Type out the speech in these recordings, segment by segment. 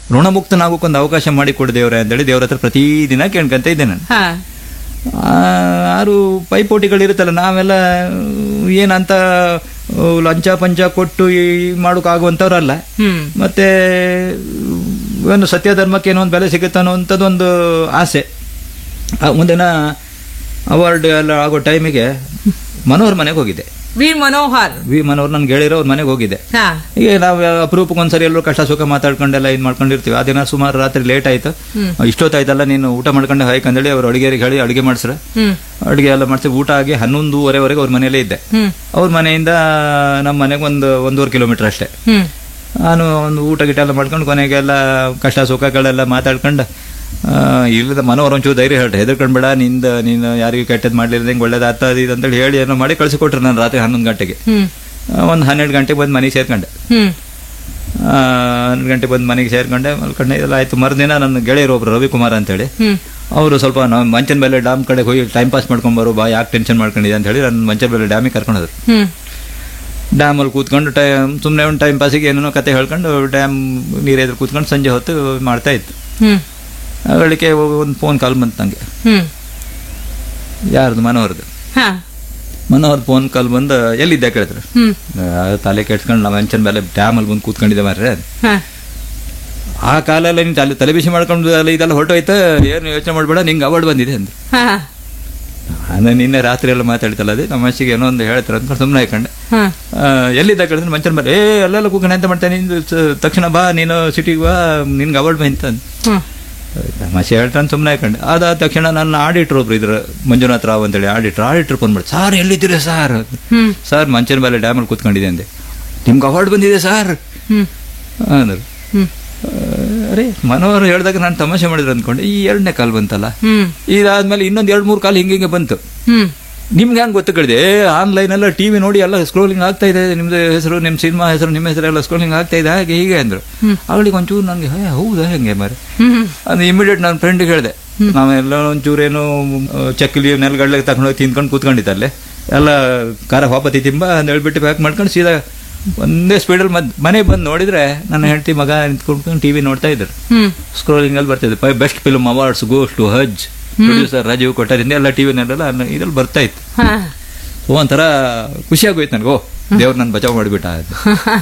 ಋಣಮುಕ್ತನಾಗೋಕೊಂದು ಅವಕಾಶ ಮಾಡಿ ಕೊಡು ದೇವ್ರೆ ಅಂತೇಳಿ ದೇವ್ರ ಹತ್ರ ಪ್ರತಿದಿನ ಕೇಳ್ಕೊಂತ ಇದ್ದೆ ನಾನು ಹಾ ಆ, ಆರು ಪೈಪೋಟಿಗಳಿರುತ್ತಲ್ಲ ನಾವೆಲ್ಲ ಏನಂತ ಆ, ಲಂಚ ಪಂಚ ಕೊಟ್ಟು ಈ ಮಾಡೋಕ್ಕಾಗುವಂಥವ್ರಲ್ಲ ಹ್ಮ್ ಮತ್ತೆ ಒಂದು ಸತ್ಯ ಧರ್ಮಕ್ಕೆ ಏನೋ ಒಂದು ಬೆಲೆ ಸಿಗುತ್ತೆ ಅನ್ನೋಂಥದ್ದೊಂದು ಆಸೆ ಆ, ಒಂದಿನ ಅವಾರ್ಡ್ ಎಲ್ಲ ಆಗೋ ಟೈಮಿಗೆ ಮನೋಹರ್ ಮನೆಗೆ ಹೋಗಿದ್ದೆ ವಿ ಮನೋಹರ್ ವಿ ಮನೋಹರ್ ನನ್ಗೆ ಹೇಳಿರೋ ಅವ್ರ ಮನೆಗೆ ಹೋಗಿದ್ದೆ ಹಾ ಈಗ ನಾವು ಅಪರೂಪಕ್ಕೆ ಒಂದ್ಸರಿ ಎಲ್ಲರೂ ಕಷ್ಟ ಸುಖ ಮಾತಾಡ್ಕೊಂಡೆಲ್ಲ ಇದು ಮಾಡ್ಕೊಂಡಿರ್ತೀವಿ ಆ ದಿನ ಸುಮಾರು ರಾತ್ರಿ ಲೇಟ್ ಆಯ್ತು ಇಷ್ಟೊತ್ತಾಯ್ತಲ್ಲ ನೀನು ಊಟ ಮಾಡ್ಕೊಂಡು ಹಾಯ್ಕಂದೇಳಿ ಅವ್ರು ಅಡುಗೆರಿಗೆ ಹೇಳಿ ಅಡುಗೆ ಮಾಡಿಸ್ರೆ ಹ್ಮ್ ಅಡುಗೆ ಎಲ್ಲ ಮಾಡಿಸಿ ಊಟ ಆಗಿ ಹನ್ನೊಂದುವರೆವರೆಗೆ ಅವ್ರ ಮನೆಯಲ್ಲೇ ಇದ್ದೆ ಹ್ಮ್ ಅವ್ರ ಮನೆಯಿಂದ ನಮ್ಮ ಮನೆಗೆ ಒಂದು ಒಂದೂವರೆ ಕಿಲೋಮೀಟರ್ ಅಷ್ಟೇ ಹ್ಮ್ ನಾನು ಒಂದು ಊಟ ಗಿಟ ಎಲ್ಲ ಮಾಡ್ಕೊಂಡು ಕೊನೆಗೆಲ್ಲ ಕಷ್ಟ ಸುಖಗಳೆಲ್ಲ ಮಾತಾಡ್ಕೊಂಡು ಆ, ಇಲ್ಲದ ಮನೋಹರ್ ಒಂಚೂರು ಧೈರ್ಯ ಹೇಳ್ರಿ ಹೆದರ್ಕೊಂಡ್ಬೇಡ ನಿಂದ ನೀನು ಯಾರಿಗೂ ಕೆಟ್ಟದ್ದು ಮಾಡ್ಲಿಲ್ಲ ಒಳ್ಳೇದಾಗ್ತ ಅದು ಇದು ಅಂತೇಳಿ ಹೇಳಿ ಏನೋ ಮಾಡಿ ಕಳಿಸಿಕೊಟ್ರು ನಾನು ರಾತ್ರಿ ಹನ್ನೊಂದು ಗಂಟೆಗೆ ಹ್ಮ್ ಒಂದು ಹನ್ನೆರಡು ಗಂಟೆಗೆ ಬಂದು ಮನೆಗೆ ಸೇರ್ಕೊಂಡೆ ಹ್ಮ್ ಆ, ಹನ್ನೊಂದು ಗಂಟೆಗೆ ಬಂದು ಮನೆಗೆ ಸೇರ್ಕೊಂಡೆ ಮಲ್ಕೊಂಡೆ ಎಲ್ಲ ಆಯ್ತು ಮರುದಿನ ನನ್ನ ಗೆಳೆಯರು ಒಬ್ರು ರವಿಕುಮಾರ್ ಅಂತೇಳಿ ಹ್ಮ್ ಅವರು ಸ್ವಲ್ಪ ನಾವು ಮಂಚನ ಮೇಲೆ ಡ್ಯಾಮ್ ಕಡೆ ಹೋಗಿ ಟೈಮ್ ಪಾಸ್ ಮಾಡ್ಕೊಂಬರು ಬಾ ಯಾಕೆ ಟೆನ್ಷನ್ ಮಾಡ್ಕೊಂಡಿದೆ ಅಂತ ಹೇಳಿ ನನ್ನ ಮಂಚನ ಮೇಲೆ ಡ್ಯಾಮಿಗೆ ಕರ್ಕೊಂಡು ಹೋದ್ರು ಹ್ಮ್ ಡ್ಯಾಮಲ್ಲಿ ಕೂತ್ಕೊಂಡು ಟೈಮ್ ಸುಮ್ಮನೆ ಒಂದು ಟೈಮ್ ಪಾಸಿಗೆ ಏನೇನೋ ಕತೆ ಹೇಳ್ಕೊಂಡು ಡ್ಯಾಮ್ ನೀರೆದ್ರು ಕೂತ್ಕೊಂಡು ಸಂಜೆ ಹೊತ್ತು ಮಾಡ್ತಾ ಇತ್ತು ಹ್ಮ್ ಅಗಳಿಕೆ ಒಂದು ಫೋನ್ ಕಾಲ್ ಬಂತು ನನಗೆ ಹ್ಮ್ ಯಾರ್ದು ಮನೋಹರ್ದು ಹಾ ಮನೋಹರ್ ಫೋನ್ ಕಾಲ್ ಬಂದು ಎಲ್ಲಿದ್ದೆ ಕೇಳಿದ್ರು ಹ್ಮ್ ಆ, ತಲೆ ಕೆಡ್ಸ್ಕೊಂಡು ನಾವು ಮಂಚನ ಮೇಲೆ ಡ್ಯಾಮಲ್ಲಿ ಬಂದು ಕೂತ್ಕೊಂಡಿದ್ದೆ ಮಾರ್ರೆ ಹಾ ಆ ಕಾಲಲ್ಲಿ ನೀನು ತಲೆ ತಲೆ ಬಿಸಿ ಮಾಡ್ಕೊಂಡು ಅಲ್ಲ ಇದೆಲ್ಲ ಹೊರಟೋಯ್ತು ಏನು ಯೋಚನೆ ಮಾಡಬೇಡ ನಿಂಗೆ ಅವಾರ್ಡ್ ಬಂದಿದೆ ಅಂದ್ರು ಹಾ ನಾನು ನಿನ್ನೆ ರಾತ್ರಿ ಎಲ್ಲ ಮಾತಾಡ್ತಲ್ಲ ಅದೇ ತಮಾಷೆಗೆ ಏನೋ ಒಂದು ಹೇಳ್ತಾರೆ ಅಂತ ಸುಮ್ಮನೆ ಹಾಕೊಂಡೆ ಹಾ ಆ, ಎಲ್ಲಿದ್ದ ಕೇಳಿದ್ರೆ ಮಂಚನ ಮೇಲೆ ಏ ಅಲ್ಲೆಲ್ಲ ಕೂತ್ಕೊಂಡು ಎಂತ ಮಾಡ್ತೇನೆ ನಿಂದು ಸ- ತಕ್ಷಣ ಬಾ ನೀನು ಸಿಟಿಗೆ ಬಾ ನಿನ್ಗೆ ಅವಾರ್ಡ್ ಬಂತ ಅಂತ ಹ್ಮ್ ತಮಾಷೆ ಹೇಳ್ತಾನೆ ಸುಮ್ಮನೆ ಹಾಕೊಂಡೆ ಅದಾದ ತಕ್ಷಣ ನನ್ನ ಆಡಿಟ್ರ್ ಒಬ್ರು ಇದ್ರು ಮಂಜುನಾಥ್ ರಾವ್ ಅಂತೇಳಿ ಆಡಿಟ್ರ್ ಆಡಿಟ್ರ್ ಫೋನ್ ಮಾಡಿ ಸಾರ್ ಎಲ್ಲಿದ್ದೀರಿ ಸಾರ್ ಹ್ಮ್ ಸರ್ ಮಂಚನ ಮೇಲೆ ಡ್ಯಾಮಲ್ಲಿ ಕೂತ್ಕೊಂಡಿದೆ ಅಂದೆ ನಿಮ್ಗೆ ಅವಾರ್ಡ್ ಬಂದಿದೆ ಸರ್ ಹ್ಮ್ ಅಂದರು ಹ್ಮ್ ಅರೆ ಮನೋಹರ್ ಹೇಳಿದಾಗ ನಾನು ತಮಾಷೆ ಮಾಡಿದ್ರು ಅಂದ್ಕೊಂಡೆ ಈ ಎರಡನೇ ಕಾಲ್ ಬಂತಲ್ಲ ಹ್ಮ್ ಇದಾದ್ಮೇಲೆ ಇನ್ನೊಂದು ಎರಡು ಮೂರು ಕಾಲ್ ಹಿಂಗೆ ಹಿಂಗೆ ಬಂತು ಹ್ಮ್ ನಿಮ್ಗೆ ಹೆಂಗೆ ಗೊತ್ತು ಕಳಿದೆ ಆನ್ಲೈನ್ ಎಲ್ಲ ಟಿವಿ ನೋಡಿ ಎಲ್ಲ ಸ್ಕ್ರೋಲಿಂಗ್ ಆಗ್ತಾ ಇದೆ ನಿಮ್ದು ಹೆಸರು ನಿಮ್ಮ ಸಿನಿಮಾ ಹೆಸರು ನಿಮ್ಮ ಹೆಸರು ಎಲ್ಲ ಸ್ಕ್ರೋಲಿಂಗ್ ಆಗ್ತಾ ಇದೆ ಹಾಗೆ ಹೀಗೆ ಅಂದ್ರು ಅವಳಿಗೆ ಒಂಚೂರು ನನಗೆ ಹೇ ಹೌದಾ ಹೆಂಗೆ ಮಾರೆ ಹ್ಮ್ ಅದು ಇಮಿಡಿಯೇಟ್ ನನ್ನ ಫ್ರೆಂಡ್ಗೆ ಹೇಳಿದೆ ನಾವೆಲ್ಲ ಒಂಚೂರೇನು ಚಕ್ಕಲಿ ನೆಲಗಡ್ಲೆ ತಗೊಂಡೋಗಿ ತಿಂದ್ಕೊಂಡು ಕೂತ್ಕೊಂಡಿದ್ದಲ್ಲೇ ಎಲ್ಲ ಖಾರ ವಾಪತಿ ತಿಂಬ ಅಂತ ಹೇಳ್ಬಿಟ್ಟು ಪ್ಯಾಕ್ ಮಾಡ್ಕೊಂಡು ಸೀದಾ ಒಂದೇ ಸ್ಪೀಡಲ್ಲಿ ಮದ್ ಮನೆಗೆ ಬಂದು ನೋಡಿದ್ರೆ ನನ್ನ ಹೆಂಡತಿ ಮಗ ನಿಂತ್ಕೊಂಡು ಟಿವಿ ನೋಡ್ತಾ ಇದ್ರು ಹ್ಮ್ ಸ್ಕ್ರೋಲಿಂಗ್ ಅಲ್ಲಿ ಬರ್ತಿದೆ best film awards goes to Haj producer Rajeev ಕೊಟ್ಟಾರಿಂದ ಎಲ್ಲ ಟಿವಿನಲ್ಲೆಲ್ಲ ಇದ್ರಲ್ಲಿ ಬರ್ತಾ ಇತ್ತು ಹಾ ಸೊ ಒಂಥರ ಖುಷಿ ಆಗೋಯ್ತು ನನಗೆ ಓ ದೇವ್ರು ನನ್ನ ಬಚಾವ್ ಮಾಡಿಬಿಟ್ಟ ಅಂತ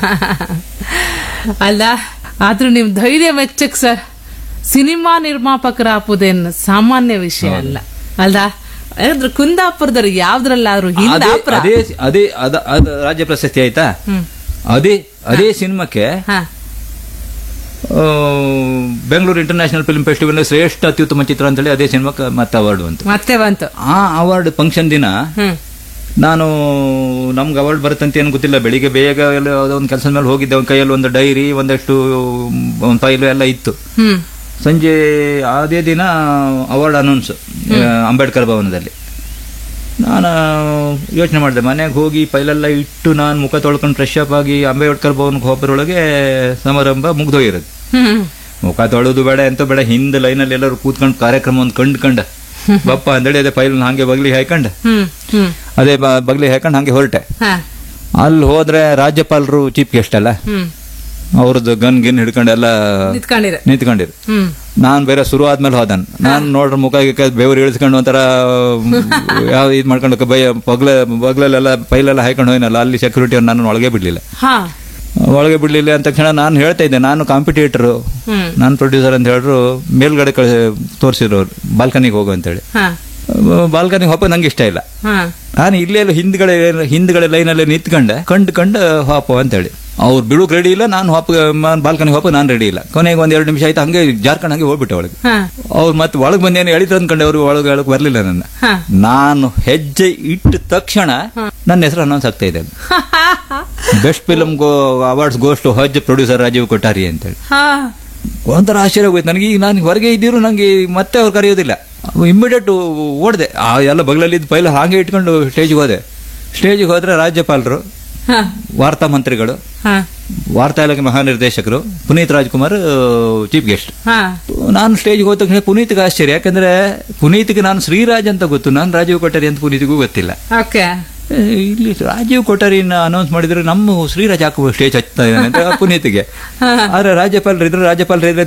ಅಲ್ಲ ಆದ್ರೂ ನಿಮ್ ಧೈರ್ಯ ಮೆಚ್ಚಕ್ ಸರ್ ಸಿನಿಮಾ ನಿರ್ಮಾಪಕರಾಪುದೇನು ಸಾಮಾನ್ಯ ವಿಷಯ ಅಲ್ಲ ಅಲ್ಲ ಯಾಕಂದ್ರೆ ಕುಂದಾಪುರದವ್ರು ಯಾವ್ದ್ರಲ್ಲಾದ್ರು ಅದೇ ಹಿಂದಾಪುರ ಅದೇ ಅದೇ ಅದ ಅದ ರಾಜ್ಯ ಪ್ರಶಸ್ತಿ ಆಯ್ತಾ ಹ್ಮ್ ಅದೇ ಅದೇ ಸಿನಿಮಾಕ್ಕೆ ಹಾ ಆ, ಬೆಂಗಳೂರು ಇಂಟರ್ನ್ಯಾಷನಲ್ ಫಿಲ್ಮ್ ಫೆಸ್ಟಿವಲ್ ಶ್ರೇಷ್ಠ ಅತ್ಯುತ್ತಮ ಚಿತ್ರ ಅಂತೇಳಿ ಅದೇ ಸಿನಿಮಾಕ್ಕೆ ಮತ್ತೆ ಅವಾರ್ಡ್ ಬಂತು ಮತ್ತೆ ಬಂತು ಆ ಅವಾರ್ಡ್ ಫಂಕ್ಷನ್ ದಿನ ಹ್ಮ್ ನಾನು ನಮ್ಗೆ ಅವಾರ್ಡ್ ಬರುತ್ತಂತ ಏನು ಗೊತ್ತಿಲ್ಲ ಬೆಳಿಗ್ಗೆ ಬೇಗ ಎಲ್ಲ ಯಾವುದೋ ಒಂದು ಕೆಲಸದ ಮೇಲೆ ಹೋಗಿದ್ದೆ ಒಂದು ಕೈಯಲ್ಲಿ ಒಂದು ಡೈರಿ ಒಂದಷ್ಟು ಒಂದು ಫೈಲು ಎಲ್ಲ ಇತ್ತು ಹ್ಮ್ ಸಂಜೆ ಅದೇ ದಿನ ಅವಾರ್ಡ್ ಅನೌನ್ಸ್ ಅಂಬೇಡ್ಕರ್ ಭವನದಲ್ಲಿ ನಾನು ಯೋಚನೆ ಮಾಡಿದೆ ಮನೆಗೆ ಹೋಗಿ ಫೈಲೆಲ್ಲ ಇಟ್ಟು ನಾನು ಮುಖ ತೊಳ್ಕೊಂಡು ಫ್ರೆಶ್ ಅಪ್ ಆಗಿ ಅಂಬೇಡ್ಕರ್ ಭವನಕ್ಕೆ ಹೋಗೋದ್ರೊಳಗೆ ಸಮಾರಂಭ ಮುಗ್ದೋಗಿರೋದು ಹ್ಮ್ ಮುಖ ತೊಳೆದು ಬೇಡ ಎಂತ ಬೇಡ ಹಿಂದೆ ಲೈನಲ್ಲಿ ಎಲ್ಲರೂ ಕೂತ್ಕೊಂಡು ಕಾರ್ಯಕ್ರಮ ಒಂದು ಕಂಡ್ಕಂಡ ಬಪ್ಪ ಅಂದೇಳಿ ಅದೇ ಫೈಲ್ ಹಾಗೆ ಬಗ್ಲಿ ಹಾಕೊಂಡು ಹ್ಮ್ ಹ್ಮ್ ಅದೇ ಬ- ಬಗ್ಲಿ ಹಾಕೊಂಡು ಹಾಗೆ ಹೊರಟೆ ಹಾ ಅಲ್ಲಿ ಹೋದ್ರೆ ರಾಜ್ಯಪಾಲರು ಚೀಫ್ ಗೆಸ್ಟ್ ಅಲ್ಲ ಹ್ಮ್ ಅವ್ರದ್ದು ಗನ್ ಗಿನ್ ಹಿಡ್ಕೊಂಡೆಲ್ಲ ನಿಂತ್ಕೊಂಡಿರ ನಿಂತ್ಕೊಂಡಿರು ಹ್ಮ್ ನಾನ್ ಬೇರೆ ಶುರು ಆದ್ಮೇಲೆ ಹೋದನ್ ನಾನ್ ನೋಡ್ರ ಮುಖ ಗಿಕ್ಕ ಬೆವರು ಇಳಿಸ್ಕೊಂಡು ಒಂಥರ ಯಾವ ಇದ್ ಮಾಡ್ಕೊಂಡು ಬೈ ಬಗ್ಲ ಬಗ್ಲಲ್ಲೆಲ್ಲ ಪೈಲೆಲ್ಲ ಹಾಕೊಂಡು ಹೋಯ್ನಲ್ಲ ಅಲ್ಲಿ ಸೆಕ್ಯೂರಿಟಿ ಅವ್ರು ನನ್ನ ಒಳಗೆ ಬಿಡ್ಲಿಲ್ಲ ಹಾ ಒಳಗೆ ಬಿಡ್ಲಿಲ್ಲ ಅಂದ ತಕ್ಷಣ ನಾನು ಹೇಳ್ತಾ ಇದ್ದೆ ನಾನು ಕಾಂಪಿಟೇಟರ್ ಹ್ಮ್ ನಾನು ಪ್ರೊಡ್ಯೂಸರ್ ಅಂತ ಹೇಳಿದ್ರು ಮೇಲ್ಗಡೆ ಕಳಿಸಿ ತೋರಿಸಿರೋರು ಬಾಲ್ಕನಿಗೆ ಹೋಗು ಅಂತೇಳಿ ಹಾ ಬಾಲ್ಕನಿಗೆ ಹೋಪ ನಂಗೆ ಇಷ್ಟ ಇಲ್ಲ ಹಾ ನಾನು ಇಲ್ಲೇ ಹಿಂದ್ಗಡೆ ಹಿಂದ್ಗಡೆ ಲೈನಲ್ಲಿ ನಿಂತ್ಕೊಂಡೆ ಕಂಡು ಕಂಡು ಹಾಪು ಅಂತೇಳಿ ಅವ್ರು ಬಿಡುಕ್ ರೆಡಿ ಇಲ್ಲ ನಾನು ಹಾಪ ಬಾಲ್ಕನಿ ಹೋಪ ನಾನು ರೆಡಿ ಇಲ್ಲ ಕೊನೆಗೆ ಒಂದ್ ಎರಡು ನಿಮಿಷ ಆಯ್ತು ಹಂಗೆ ಜಾರ್ಕೊಂಡು ಹಂಗೆ ಹೋಗ್ಬಿಟ್ಟೆ ಒಳಗೆ ಹಾ ಅವ್ರು ಮತ್ತೆ ಒಳಗೆ ಬಂದೇನು ಎಳಿದ್ರು ಅಂದ್ಕೊಂಡೆ ಅವ್ರು ಒಳಗೆ ಹೇಳಕ್ ಬರ್ಲಿಲ್ಲ ನನ್ನ ಹಾ ನಾನು ಹೆಜ್ಜೆ ಇಟ್ಟ ತಕ್ಷಣ ನನ್ನ ಹೆಸರು ಅನೌನ್ಸ್ ಆಗ್ತಾ ಇದೆ best film go awards goes to Haj producer Rajeev Kottari ಅಂತೇಳಿ ಹಾ ಒಂಥರ ಆಶ್ಚರ್ಯ ಹೋಯ್ತು ನನಗೆ ಈಗ ನಾನು ಹೊರಗೆ ಇದ್ದಿರು ನನಗೆ ಮತ್ತೆ ಅವ್ರು ಕರೆಯೋದಿಲ್ಲ ಇಮ್ಮಿಡಿಯೇಟ್ ಓಡಿದೆ ಆ ಎಲ್ಲ ಬಗಲಲ್ಲಿ ಪೈಲ ಹಾಗೆ ಇಟ್ಕೊಂಡು ಸ್ಟೇಜ್ಗೆ ಹೋದೆ ಸ್ಟೇಜಿಗೆ ಹೋದ್ರೆ ರಾಜ್ಯಪಾಲರು ಹಾ ವಾರ್ತಾ ಮಂತ್ರಿಗಳು ಹಾ ವಾರ್ತಾ ಇಲಾಖೆ ಮಹಾನಿರ್ದೇಶಕರು ಪುನೀತ್ ರಾಜ್ಕುಮಾರ್ ಚೀಫ್ ಗೆಸ್ಟ್ ಹಾ ನಾನು ಸ್ಟೇಜ್ಗೆ ಹೋದ ತಕ್ಷಣ ಪುನೀತ್ಗೆ ಆಶ್ಚರ್ಯ ಯಾಕಂದ್ರೆ ಪುನೀತ್ಗೆ ನಾನು ಶ್ರೀರಾಜ್ ಅಂತ ಗೊತ್ತು ನಾನು ರಾಜೀವ್ ಕೊಠಾರಿ ಅಂತ ಪುನೀತ್ಗೂ ಗೊತ್ತಿಲ್ಲ ಓಕೆ ಏ, ಇಲ್ಲಿ ರಾಜೀವ್ ಕೊಠಾರಿನ ಅನೌನ್ಸ್ ಮಾಡಿದ್ರೆ ನಮ್ಮ ಶ್ರೀರಾಜ್ ಹಾಕುವ ಸ್ಟೇಜ್ ಹಚ್ತಾ ಇದ್ದಾನೆ ಅಂತ ಪುನೀತ್ಗೆ ಆದ್ರೆ ರಾಜ್ಯಪಾಲರು ಇದ್ರು ರಾಜ್ಯಪಾಲರು ಇದ್ರೆ